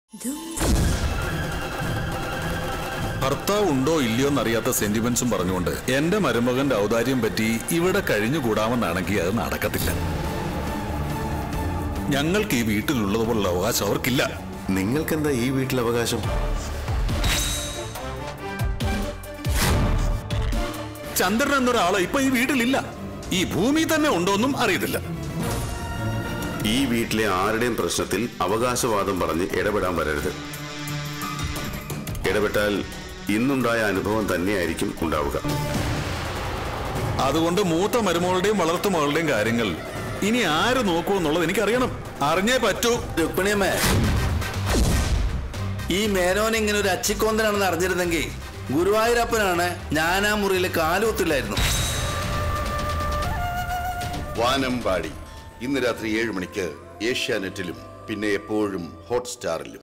ഭർത്താവ് ഉണ്ടോ ഇല്ലയോ എന്നറിയാത്ത സെന്റിമെന്റ്സും പറഞ്ഞുകൊണ്ട് എന്റെ മരുമകന്റെ ഔദാര്യം പറ്റി ഇവിടെ കഴിഞ്ഞുകൂടാമെന്നാണെങ്കിൽ അത് നടക്കത്തില്ല ഞങ്ങൾക്ക് ഈ വീട്ടിലുള്ളതുപോലുള്ള അവകാശം അവർക്കില്ല നിങ്ങൾക്കെന്താ ഈ വീട്ടിൽ അവകാശം ചന്ദ്രൻ എന്നൊരാള് ഇപ്പൊ ഈ വീട്ടിലില്ല ഈ ഭൂമി തന്നെ ഉണ്ടോന്നും അറിയത്തില്ല ഈ വീട്ടിലെ ആരുടെയും പ്രശ്നത്തിൽ അവകാശവാദം പറഞ്ഞ് ഇടപെടാൻ വരരുത് ഇടപെട്ടാൽ ഇന്നുണ്ടായ അനുഭവം തന്നെയായിരിക്കും ഉണ്ടാവുക അതുകൊണ്ട് മൂത്ത മരുമകളുടെയും വളർത്തു മകളുടെയും കാര്യങ്ങൾ ഇനി ആര് നോക്കൂ എന്നുള്ളത് എനിക്കറിയണം അറിഞ്ഞേ പറ്റൂ രുക്മിണിയമ്മേ ഈ മേനോൻ ഇങ്ങനെ ഒരു അച്ചിക്കോന്തനാണെന്ന് അറിഞ്ഞിരുന്നെങ്കിൽ ഗുരുവായൂരപ്പനാണ് ഞാൻ ആ മുറിയിൽ കാലുകുത്തില്ലായിരുന്നു വാനമ്പാടി ഇന്ന് രാത്രി ഏഴ് മണിക്ക് ഏഷ്യാനെറ്റിലും പിന്നെ എപ്പോഴും ഹോട്ട്സ്റ്റാറിലും